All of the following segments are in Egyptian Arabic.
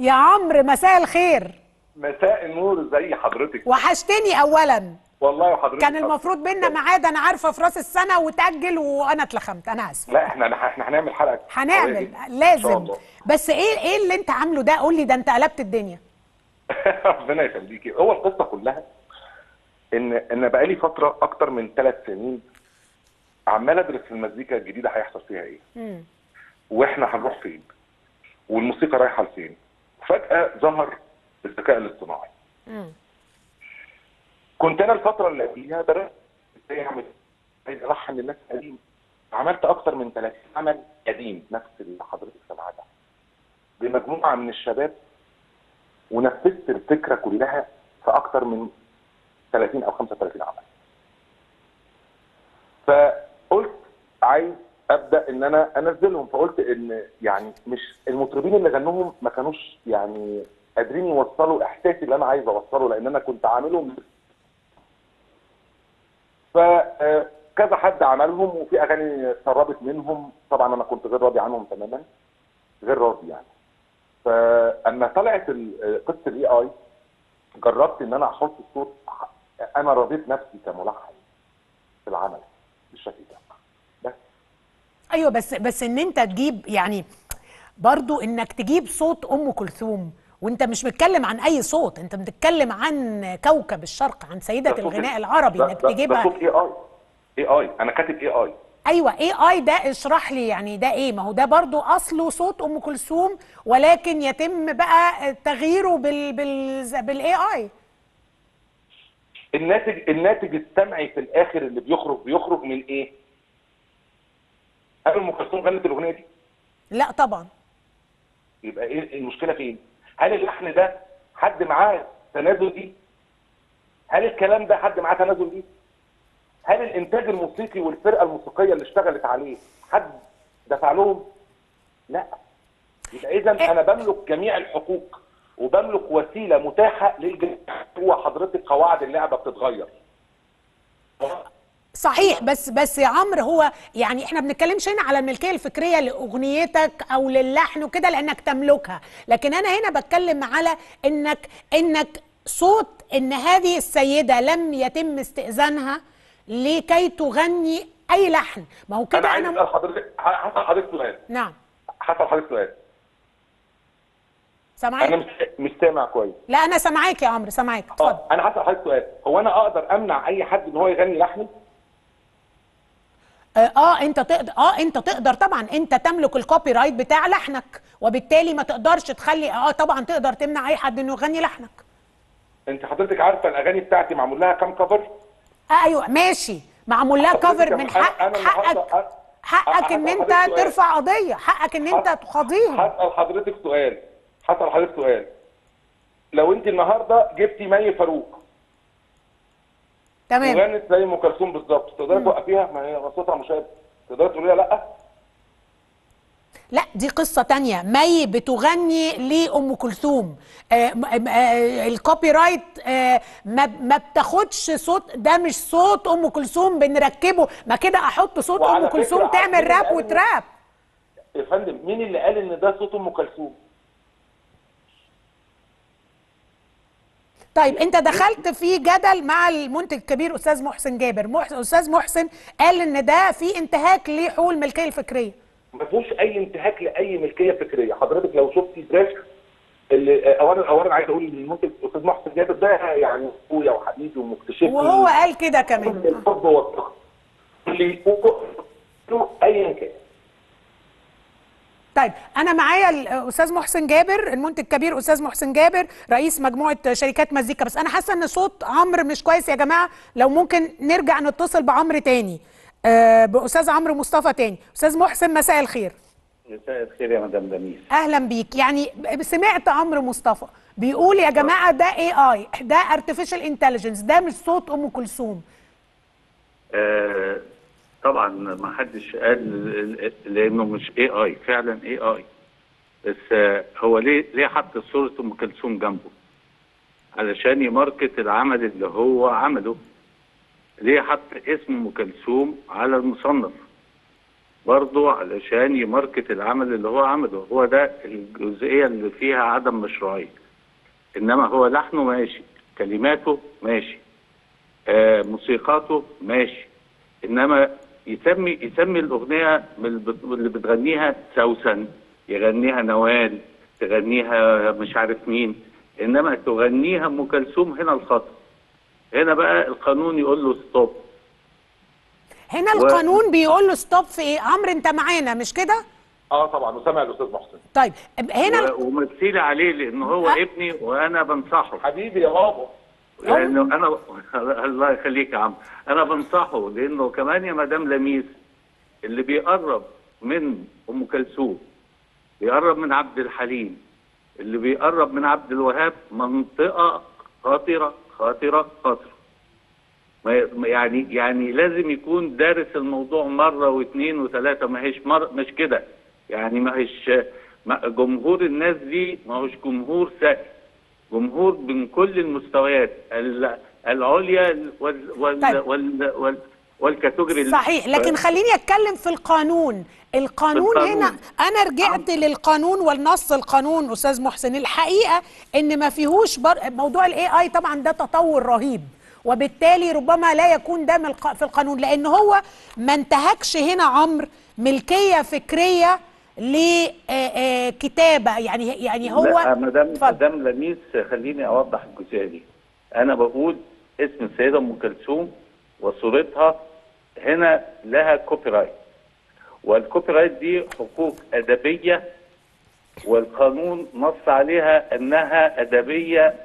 يا عمرو مساء الخير مساء النور زي حضرتك وحشتني اولا والله وحضرتك كان المفروض بينا ميعاد انا عارفه في راس السنه وتاجل وانا اتلخمت انا اسفه لا احنا احنا هنعمل حلقه قوية هنعمل جداً. إن شاء لازم الله. بس ايه ايه اللي انت عامله ده قول لي ده انت قلبت الدنيا ربنا يخليكي هو القصه كلها ان ان بقالي فتره اكتر من ثلاث سنين عمال ادرس المزيكا الجديده هيحصل فيها ايه مم. واحنا هنروح فين والموسيقى رايحه لفين فجاه ظهر الذكاء الاصطناعي مم. كنت انا الفتره اللي قبليها درست ازاي اعمل ازاي الحن للناس قديم عملت اكتر من 30 عمل قديم نفس اللي حضرتك سامعاه ده بمجموعه من الشباب ونفذت الفكره كلها في اكتر من 30 او 35 عمل فقلت عايز ابدا ان انا انزلهم فقلت ان يعني مش المطربين اللي غنوهم ما كانوش يعني قادرين يوصلوا احساسي اللي انا عايز اوصله لان انا كنت عاملهم فكذا حد عملهم وفي اغاني سربت منهم طبعا انا كنت غير راضي عنهم تماما غير راضي يعني فاما طلعت ال- قصه الاي اي جربت ان انا احط الصوت انا رضيت نفسي كملحن في العمل بالشكل ده بس ايوه بس بس ان انت تجيب يعني برضو انك تجيب صوت ام كلثوم وانت مش بتتكلم عن اي صوت انت بتتكلم عن كوكب الشرق عن سيده ده صوت- الغناء العربي ده- انك ده- ده تجيبها صوت اي اي اي اي انا كاتب اي اي ايوه اي اي ده اشرح لي يعني ده ايه ما هو ده برضو اصله صوت ام كلثوم ولكن يتم بقى تغييره بال بال بالاي اي الناتج الناتج السمعي في الاخر اللي بيخرج بيخرج من ايه؟ هل ام كلثوم غنت الاغنيه دي؟ لا طبعا يبقى ايه المشكله فين؟ هل اللحن ده حد معاه تنازل ليه؟ هل الكلام ده حد معاه تنازل ليه؟ هل الانتاج الموسيقي والفرقه الموسيقيه اللي اشتغلت عليه حد دفع لهم؟ لا يبقى اذا انا بملك جميع الحقوق وبملك وسيله متاحه للجميع هو حضرتك قواعد اللعبه بتتغير صحيح بس بس يا عمرو هو يعني احنا بنتكلمش هنا على الملكيه الفكريه لاغنيتك او للحن وكده لانك تملكها لكن انا هنا بتكلم على انك انك صوت ان هذه السيده لم يتم استئذانها لكي تغني اي لحن ما هو انا كده عايز انا اسال حضرتك هسال حضرتك سؤال نعم هسال حضرتك سؤال انا سامعاك مش مش سامع كويس لا انا سامعاك يا عمرو سامعاك اتفضل اه انا هسال حضرتك سؤال هو انا اقدر امنع اي حد ان هو يغني لحني اه آه، انت تقدر اه انت تقدر طبعا انت تملك الكوبي رايت بتاع لحنك وبالتالي ما تقدرش تخلي اه طبعا تقدر تمنع اي حد انه يغني لحنك انت حضرتك عارفه الاغاني بتاعتي معمول لها كام كفر آه ايوه ماشي معمول لها حضرتك كفر يا من م- حق أنا حقك النهاردة أ- حقك أ- ان هسأل انت حضرتك سؤال. ترفع قضيه حقك ان انت تقاضيهم هسال حضرتك سؤال هسال حضرتك سؤال لو انت النهارده جبتي مي فاروق تمام وغنت زي ام كلثوم بالظبط تقدري توقفيها ما هي صوتها مشابه تقدري تقولي لها لا لا دي قصة تانية مي بتغني لأم كلثوم آه م- آه الكوبي رايت آه ما, ما بتاخدش صوت ده مش صوت أم كلثوم بنركبه ما كده أحط صوت وعلى أم كلثوم فكرة تعمل عارفين راب اللي قال إن- وتراب يا فندم مين اللي قال ان ده صوت ام كلثوم طيب انت دخلت في جدل مع المنتج الكبير استاذ محسن جابر محسن استاذ محسن قال ان ده في انتهاك لحقوق الملكيه الفكريه ما فيهوش اي انتهاك لاي ملكيه فكريه حضرتك لو شفتي تراك اللي اولا اولا عايز اقول ان المنتج الاستاذ محسن جابر ده يعني اخويا وحبيبي ومكتشفني وهو قال كده كمان الحب والثقه اللي يقول ايا كان طيب انا معايا الاستاذ محسن جابر المنتج الكبير استاذ محسن جابر رئيس مجموعه شركات مزيكا بس انا حاسه ان صوت عمرو مش كويس يا جماعه لو ممكن نرجع نتصل بعمرو تاني آه باستاذ عمرو مصطفى تاني استاذ محسن مساء الخير مساء الخير يا مدام دميس اهلا بيك يعني سمعت عمرو مصطفى بيقول يا جماعه ده اي اي ده ارتفيشال انتليجنس ده مش صوت ام كلثوم آه طبعا ما حدش قال لانه مش اي اي فعلا اي اي بس آه هو ليه ليه حط صوره ام كلثوم جنبه علشان يماركت العمل اللي هو عمله ليه حط اسم ام كلثوم على المصنف برضه علشان يماركت العمل اللي هو عمله هو ده الجزئيه اللي فيها عدم مشروعيه انما هو لحنه ماشي كلماته ماشي آه موسيقاته ماشي انما يسمي يسمي الاغنيه من الب- اللي بتغنيها سوسن يغنيها نوال تغنيها مش عارف مين انما تغنيها ام كلثوم هنا الخطا هنا بقى القانون يقول له ستوب هنا و- القانون بيقول له ستوب في ايه عمرو انت معانا مش كده اه طبعا وسامع الاستاذ محسن طيب هنا و- ومثيلي عليه لان هو ها؟ ابني وانا بنصحه حبيبي يا بابا لانه انا الله يخليك يا عم انا بنصحه لانه كمان يا مدام لميس اللي بيقرب من ام كلثوم بيقرب من عبد الحليم اللي بيقرب من عبد الوهاب منطقه خطره خطره خطره ما- ما- يعني يعني لازم يكون دارس الموضوع مره واثنين وثلاثه ما هيش مر مش كده يعني ما هيش ما- جمهور الناس دي ما هوش جمهور سائل جمهور من كل المستويات ال- العليا وال وال طيب. وال وال والكاتيجوري ال- صحيح لكن خليني اتكلم في القانون القانون القانون. هنا انا رجعت للقانون والنص القانون استاذ محسن الحقيقه ان ما فيهوش بر... موضوع الاي اي طبعا ده تطور رهيب وبالتالي ربما لا يكون ده من الق- في القانون لان هو ما انتهكش هنا عمرو ملكيه فكريه لكتابه يعني يعني هو لا مدام اتفضل. مدام لميس خليني اوضح الجزئيه دي انا بقول اسم السيده ام كلثوم وصورتها هنا لها كوبي رايت والكوبي رايت دي حقوق ادبيه والقانون نص عليها انها ادبيه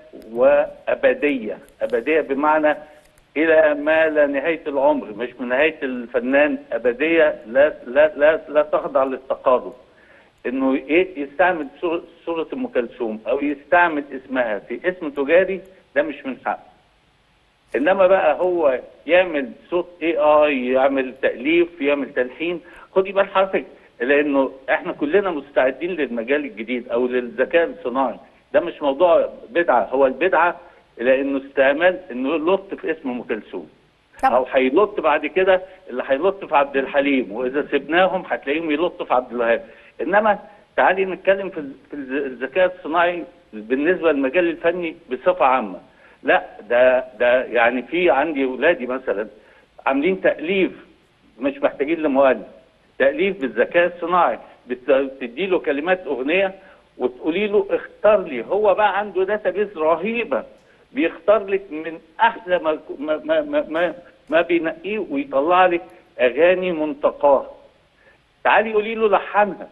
وابديه ابديه بمعنى الى ما لا نهايه العمر مش من نهايه الفنان ابديه لا لا لا, لا تخضع للتقاضي انه ايه يستعمل صورة, صورة ام كلثوم او يستعمل اسمها في اسم تجاري ده مش من حقه انما بقى هو يعمل صوت اي اي يعمل تاليف يعمل تلحين خدي بال حضرتك لانه احنا كلنا مستعدين للمجال الجديد او للذكاء الصناعي ده مش موضوع بدعه هو البدعه لانه استعمال انه يلط في اسم ام كلثوم طب. او هيلط بعد كده اللي هيلط في عبد الحليم واذا سبناهم هتلاقيهم يلطوا في عبد الوهاب انما تعالي نتكلم في ال- في الز- الذكاء الصناعي بالنسبه للمجال الفني بصفه عامه لا ده ده يعني في عندي اولادي مثلا عاملين تاليف مش محتاجين لمؤلف تاليف بالذكاء الصناعي بت- بتدي له كلمات اغنيه وتقولي له اختار لي هو بقى عنده داتابيز رهيبه بيختار لك من احلى ما ما ما ما, ما, ما بينقيه ويطلع لك اغاني منتقاه تعالي قولي له لحنها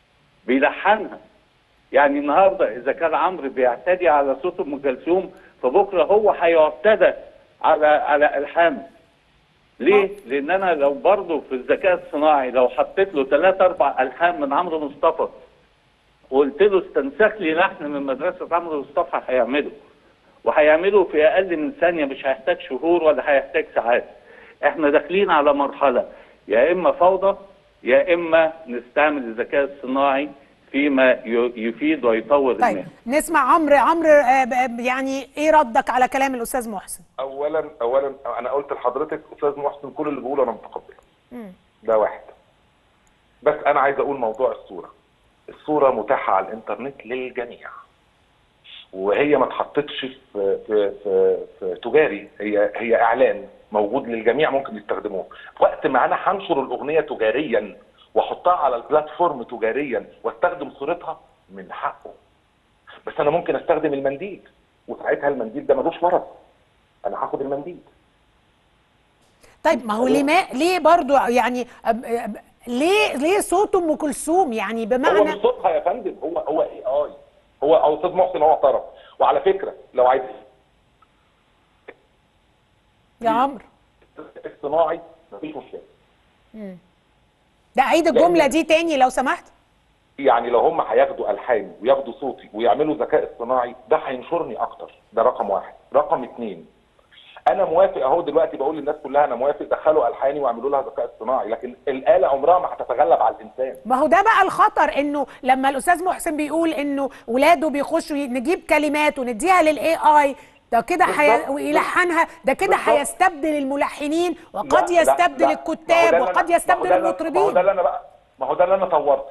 بيلحنها يعني النهارده اذا كان عمرو بيعتدي على صوت ام كلثوم فبكره هو هيعتدى على على الحانه ليه؟ لان انا لو برضه في الذكاء الصناعي لو حطيت له ثلاث اربع الحان من عمرو مصطفى وقلت له استنسخ لي لحن من مدرسه عمرو مصطفى هيعمله وهيعمله في اقل من ثانيه مش هيحتاج شهور ولا هيحتاج ساعات احنا داخلين على مرحله يا اما فوضى يا اما نستعمل الذكاء الصناعي فيما ي- يفيد ويطور طيب الناس نسمع عمرو عمرو آه، ب- يعني ايه ردك على كلام الاستاذ محسن اولا اولا انا قلت لحضرتك استاذ محسن كل اللي بقوله انا متقبله ده واحد بس انا عايز اقول موضوع الصوره الصوره متاحه على الانترنت للجميع وهي ما اتحطتش في في في, في تجاري هي هي اعلان موجود للجميع ممكن يستخدموه وقت ما انا هنشر الاغنيه تجاريا واحطها على البلاتفورم تجاريا واستخدم صورتها من حقه بس انا ممكن استخدم المنديل وساعتها المنديل ده ملوش مرض انا هاخد المنديل طيب ما هو ليه ما ليه برضو يعني أب- أب- ليه ليه صوت ام كلثوم يعني هو بمعنى مش صوتها يا فندم هو هو اي اي هو او استاذ محسن هو اعترف وعلى فكره لو عايز يا عمرو اصطناعي مفيش مشكله ده عيد الجمله دي تاني لو سمحت يعني لو هم هياخدوا الحاني وياخدوا صوتي ويعملوا ذكاء اصطناعي ده هينشرني اكتر ده رقم واحد رقم اتنين انا موافق اهو دلوقتي بقول للناس كلها انا موافق دخلوا الحاني واعملوا لها ذكاء اصطناعي لكن الاله عمرها ما هتتغلب على الانسان ما هو ده بقى الخطر انه لما الاستاذ محسن بيقول انه ولاده بيخشوا ي- نجيب كلمات ونديها للاي اي ده كده حي... بالظبط. ويلحنها ده كده بالظبط. هيستبدل الملحنين وقد لا، لا، يستبدل لا. ما هو الكتاب ده اللي وقد أنا- ما هو يستبدل ده اللي- ما هو المطربين ده اللي انا بقى ما هو ده اللي انا طورته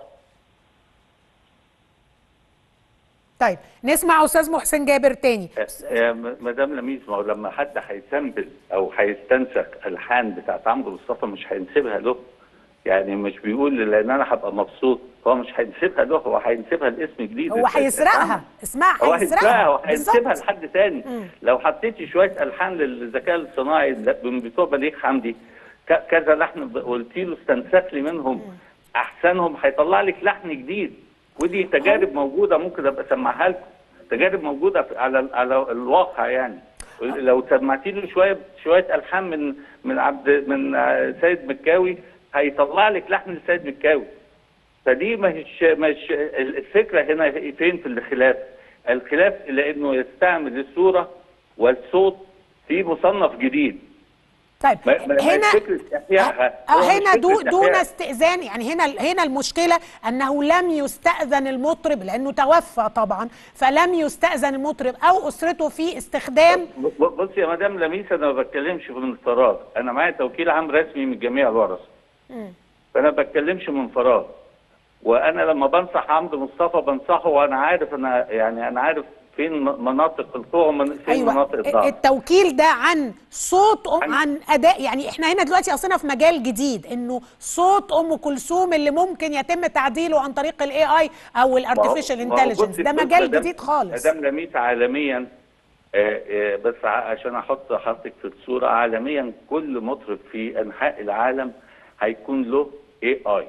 طيب نسمع استاذ محسن جابر تاني يا م- مدام لميس ما هو لما حد هيسامبل او هيستنسخ الحان بتاعت عمرو مصطفى مش هينسبها له يعني مش بيقول لان انا هبقى مبسوط هو مش هينسبها له هو هينسبها لاسم جديد هو هيسرقها اسمها هو هيسرقها هيسرقها هو هينسبها بالظبط. لحد تاني لو حطيتي شويه الحان للذكاء الصناعي ل- من بتوع بليغ حمدي ك- كذا لحن ب- قلت له استنسخ لي منهم احسنهم هيطلع لك لحن جديد ودي تجارب موجوده ممكن ابقى اسمعها لكم تجارب موجوده في- على على الواقع يعني لو سمعتي له شويه شويه الحان من من عبد من آه، سيد مكاوي هيطلع لك لحن لسيد مكاوي فدي مش مش الفكره هنا فين في الخلاف؟ الخلاف لانه يستعمل الصوره والصوت في مصنف جديد طيب ما- ما- ما هنا فكرة إحيائها. آه، هو مش هنا فكرة دو دون إحياء. استئذان يعني هنا هنا المشكله انه لم يستاذن المطرب لانه توفى طبعا فلم يستاذن المطرب او اسرته في استخدام ب- بص يا مدام لميس انا ما بتكلمش من فراغ انا معايا توكيل عام رسمي من جميع الورثه فانا ما بتكلمش من فراغ وانا لما بنصح عمرو مصطفى بنصحه وانا عارف انا يعني انا عارف فين م- مناطق القوه ومن فين ايوه مناطق الضعف التوكيل ده عن صوت أم عن- عن اداء يعني احنا هنا دلوقتي اصلنا في مجال جديد انه صوت ام كلثوم اللي ممكن يتم تعديله عن طريق الاي اي او الارتفيشال ما هو- ما هو انتليجنس بص- ده بص مجال مدام- جديد خالص مدام لميس عالميا آه، آه، بس ع- عشان احط حضرتك في الصوره عالميا كل مطرب في انحاء العالم هيكون له اي اي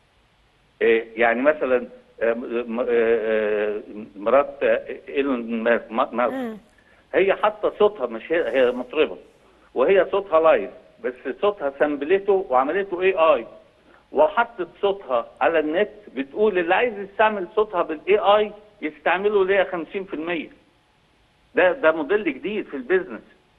يعني مثلا آه، م- آه، آه، مرات آه، ايلون ماسك ماسك هي حاطه صوتها مش هي هي مطربه وهي صوتها لايف بس صوتها سامبلته وعملته اي اي وحطت صوتها على النت بتقول اللي عايز يستعمل صوتها بالاي اي يستعمله ليا 50% ده ده موديل جديد في البيزنس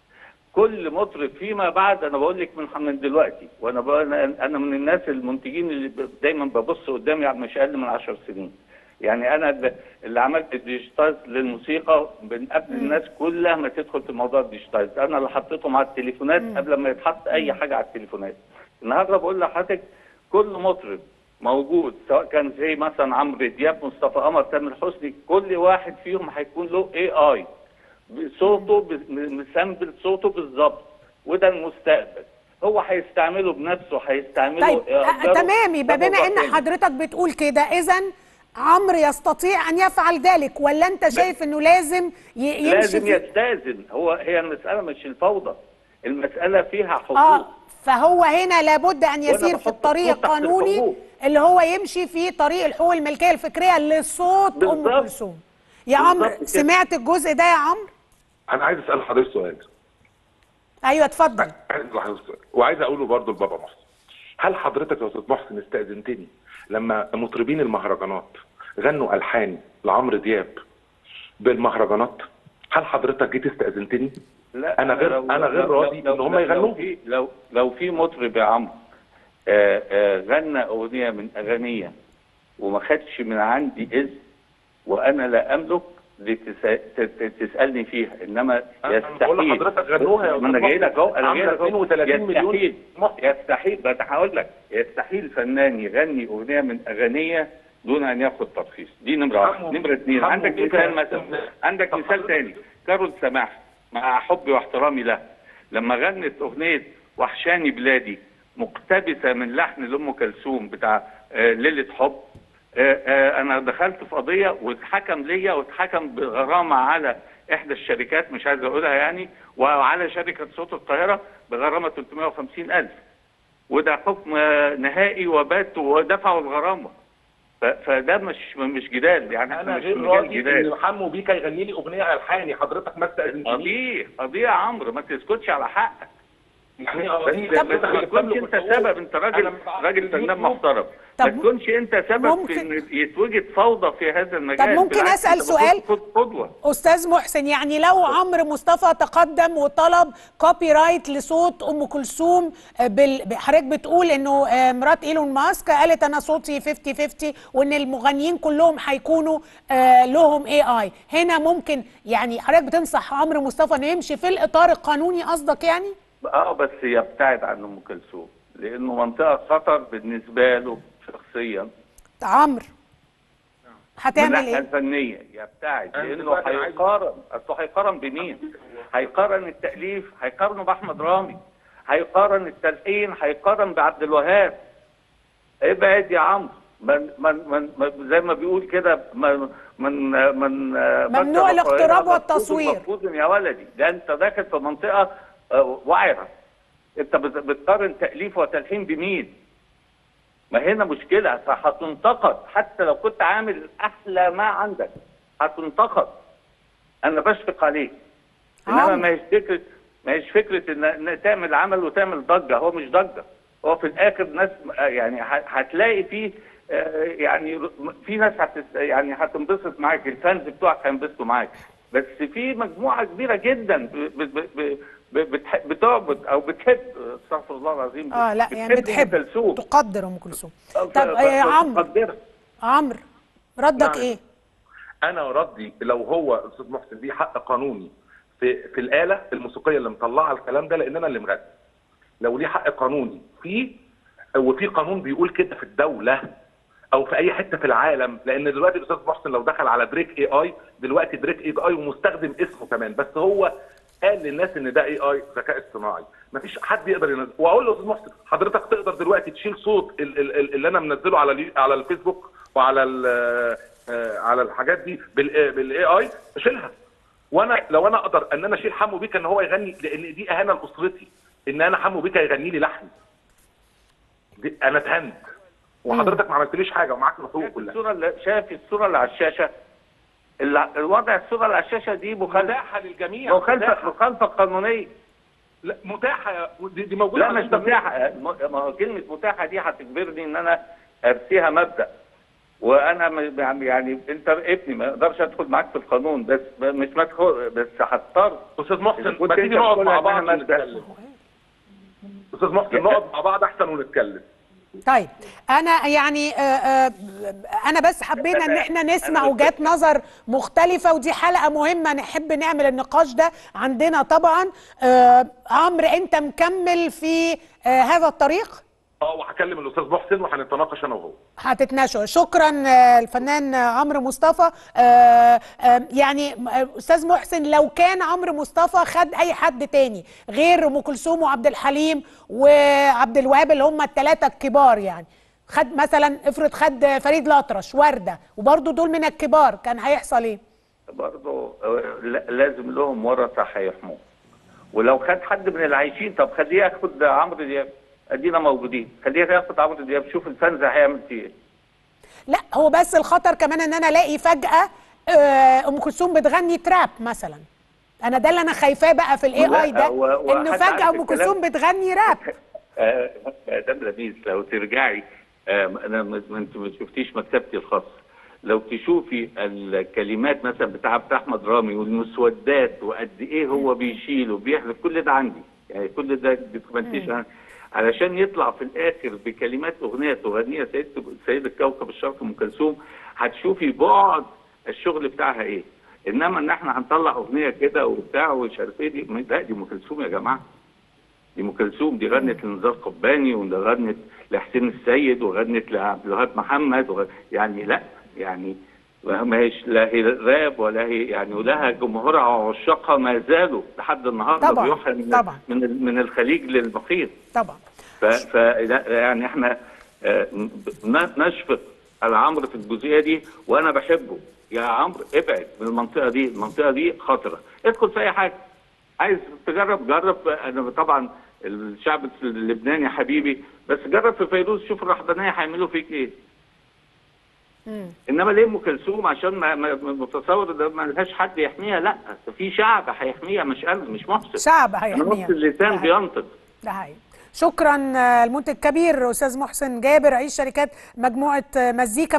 كل مطرب فيما بعد انا بقول لك من من دلوقتي وانا بقى انا أنا من الناس المنتجين اللي ب- دايما ببص قدامي مش اقل من 10 سنين يعني انا اللي- اللي عملت الديجيتايز للموسيقى من قبل الناس كلها ما تدخل في موضوع الديجيتايز انا اللي حطيتهم على التليفونات قبل ما يتحط اي حاجه على التليفونات النهارده بقول لحضرتك كل مطرب موجود سواء كان زي مثلا عمرو دياب مصطفى قمر تامر حسني كل واحد فيهم هيكون له اي اي صوته ب- م- مسامبل صوته بالظبط وده المستقبل هو هيستعمله بنفسه هيستعمله طيب آه، يقدره. تمام يبقى ده بما موضوع ان تاني. حضرتك بتقول كده اذا عمرو يستطيع ان يفعل ذلك ولا انت شايف انه لازم ي- يمشي لازم في يستاذن هو هي المساله مش الفوضى المساله فيها حقوق اه فهو هنا لابد ان يسير وأنا في بحط الطريق الخطوط تحت القانوني الحقوق. اللي هو يمشي في طريق الحقوق الملكيه الفكريه لصوت ام بالظبط. كلثوم يا بالظبط عمرو كده. سمعت الجزء ده يا عمرو انا عايز اسال حضرتك سؤال ايوه اتفضل عايز أسأل حضرتك سؤال وعايز اقوله برضه لبابا محسن هل حضرتك يا استاذ محسن استاذنتني لما مطربين المهرجانات غنوا الحان لعمرو دياب بالمهرجانات هل حضرتك جيت استاذنتني لا أنا غير- لو- أنا غير لو- راضي لو- إن هم لو- يغنوه. لو في لو لو في مطرب يا عمرو آه، آه، غنى اغنيه من اغانيه وما خدش من عندي اذن وانا لا املك لتسا- ت- ت- تسالني فيها انما أنا يستحيل بقول لحضرتك غنوها يا ما انا أستاذ جاي لك اهو انا جاي عاملة لك اهو 32 مليون يستحيل مصري. يستحيل بس هقول لك يستحيل فنان يغني اغنيه من اغانيه دون ان ياخد ترخيص دي نمره واحد حمو- نمره اثنين حمو عندك بيك مثال يا مثلا أستاذ. عندك طب مثال حضرتك- تاني كارول سماح مع حبي واحترامي له لما غنت اغنيه وحشاني بلادي مقتبسه من لحن لام كلثوم بتاع آه، ليله حب آه، آه، انا دخلت في قضيه واتحكم ليا واتحكم بغرامه على احدى الشركات مش عايز اقولها يعني وعلى شركه صوت القاهره بغرامه 350 الف وده حكم آه، نهائي وبات ودفعوا الغرامه ف- فده مش مش جدال يعني احنا انا مش غير في مجال راضي جدال ان حمو بيكا يغني لي اغنيه الحاني حضرتك ما استاذنتنيش قضيه قضيه يا عمرو ما تسكتش على حقك يعني بس دي بس ما تكونش انت سبب انت راجل أنا بقى- راجل فنان اليوتيوب- محترم ما طب تكونش انت سبب ممكن- في ان يتوجد فوضى في هذا المجال طب ممكن بالعكس، أسأل انت سؤال؟ المفروض تكون قدوه استاذ محسن يعني لو عمرو مصطفى تقدم وطلب كوبي رايت لصوت ام كلثوم آه، بال... حضرتك بتقول انه آه، مرات ايلون ماسك قالت انا صوتي 50 50 وان المغنيين كلهم هيكونوا آه، لهم اي اي هنا ممكن يعني حضرتك بتنصح عمرو مصطفى انه يمشي في الاطار القانوني قصدك يعني اه بس يبتعد عن ام كلثوم لانه منطقه خطر بالنسبه له شخصيا عمرو من هتعمل الناحيه ايه الفنيه يبتعد أنا لانه دلوقتي عايز- هيقارن اصله هيقارن بمين؟ هيقارن التاليف هيقارنه باحمد رامي هيقارن التلحين هيقارن بعبد الوهاب ابعد يا عمرو من من من من- زي ما بيقول كده من من من ممنوع الاقتراب والتصوير. مفروض يا ولدي ده انت داخل في منطقه آه، وعره انت بت- بتقارن تاليف وتلحين بمين؟ ما هنا مشكله فهتنتقد حتى لو كنت عامل احلى ما عندك هتنتقد انا بشفق عليك انما عمرو. ما هيش فكره ما هيش فكره ان إن تعمل عمل وتعمل ضجه هو مش ضجه هو في الاخر ناس آه، يعني ه- هتلاقي فيه آه، يعني ر- في ناس هتس يعني هتنبسط معاك الفانز بتوعك هينبسطوا معاك بس في مجموعه كبيره جدا ب- ب- ب- ب- بتح- بتعبد او بتحب استغفر الله العظيم اه لا يعني أم بتحب كلثوم تقدر ام كلثوم ف- طب ف- يا عمرو فتقدرها. عمرو ردك نعم. ايه انا ردي لو هو استاذ محسن دي حق قانوني في في الاله الموسيقيه اللي مطلعه الكلام ده لان انا اللي مغني لو ليه حق قانوني فيه وفي قانون بيقول كده في الدوله او في اي حته في العالم لان دلوقتي الاستاذ محسن لو دخل على دريك اي اي دلوقتي دريك اي اي ومستخدم اسمه كمان بس هو قال للناس ان ده اي اي ذكاء اصطناعي مفيش حد يقدر ينزل واقول له يا استاذ محسن حضرتك تقدر دلوقتي تشيل صوت ال- ال- ال- اللي انا منزله على اليو- على الفيسبوك وعلى ال- آه، على الحاجات دي بالاي اي اشيلها وانا لو انا اقدر ان انا اشيل حمو بيكا ان هو يغني لان دي اهانه لاسرتي ان انا حمو بيكا يغني لي لحن دي انا اتهنت وحضرتك ما عملتليش حاجه ومعاك الحقوق شايف كلها الصوره اللي شايف الصوره اللي على الشاشه الع- الوضع الصوره اللي على الشاشه دي مخالفه متاحه للجميع مخالفه متاحة. مخالفه قانونيه لا متاحه يا- دي, دي موجوده لا على مش الإنترنت. متاحه م- ما هو كلمه متاحه دي هتجبرني ان انا ارسيها مبدا وانا م- يعني انت ابني ما اقدرش ادخل معاك في القانون بس مش مدخل بس هضطر استاذ إذا محسن كنت ما تيجي أنت نقعد بتقول مع إن أنا بعض مبدأ. ونتكلم استاذ محسن نقعد مع بعض احسن ونتكلم طيب انا يعني آه، آه، انا بس حبينا ان احنا نسمع أنا وجهات نظر مختلفه ودي حلقه مهمه نحب نعمل النقاش ده عندنا طبعا آه، عمرو انت مكمل في آه، هذا الطريق اه وهكلم الاستاذ محسن وهنتناقش انا وهو هتتناقشوا شكرا آه، الفنان عمرو مصطفى آه، آه، يعني آه، استاذ محسن لو كان عمرو مصطفى خد اي حد تاني غير ام كلثوم وعبد الحليم وعبد الوهاب اللي هم الثلاثه الكبار يعني خد مثلا افرض خد فريد الأطرش ورده وبرضه دول من الكبار كان هيحصل ايه؟ برضه آه، لا- لازم لهم ورثه هيحموه ولو خد حد من العايشين طب خليه ياخد عمرو دياب ادينا موجودين خليه ياخد عمرو دياب شوف الفنز هيعمل فيه ايه لا هو بس الخطر كمان ان انا الاقي فجاه آه، ام كلثوم بتغني تراب مثلا انا ده اللي انا خايفاه بقى في الاي لا، اي ده و- و- انه حد فجاه عارف ام كلثوم بتغني راب آه، مدام لميس لو ترجعي آه، انا ما ما انت ما شفتيش مكتبتي الخاصه لو تشوفي الكلمات مثلا بتاع بتاع احمد رامي والمسودات وقد ايه هو بيشيل وبيحذف كل ده عندي يعني كل ده دوكيومنتيشن علشان يطلع في الاخر بكلمات اغنيه تغنيها سيد سيد الكوكب الشرق ام كلثوم هتشوفي بعد الشغل بتاعها ايه انما ان احنا هنطلع اغنيه كده وبتاع ومش عارف ايه دي لا دي ام كلثوم يا جماعه دي ام كلثوم دي غنت لنزار قباني وغنت لحسين السيد وغنت لعبد الوهاب محمد وغ... يعني لا يعني ما هيش لا هي راب ولا هي يعني ولها جمهورها وعشاقها ما زالوا لحد النهارده طبعاً، بيوحى من طبعاً. من ال- من الخليج للمحيط طبعا ف, ف لا- يعني احنا آه، ن- نشفق على عمرو في الجزئيه دي وانا بحبه يا عمرو ابعد من المنطقه دي المنطقه دي خطره ادخل في اي حاجه عايز تجرب جرب انا طبعا الشعب اللبناني حبيبي بس جرب في فيروز شوف الرحبانيه هيعملوا فيك ايه انما ليه ام كلثوم عشان ما ما- ما- متصور ده ما لهاش حد يحميها لا ده في شعب هيحميها مش انا مش محسن شعب انا هيحميها نص اللسان ده حقيقي. بينطق ده حقيقي شكرا آه، المنتج الكبير استاذ محسن جابر رئيس شركات مجموعه آه، مزيكا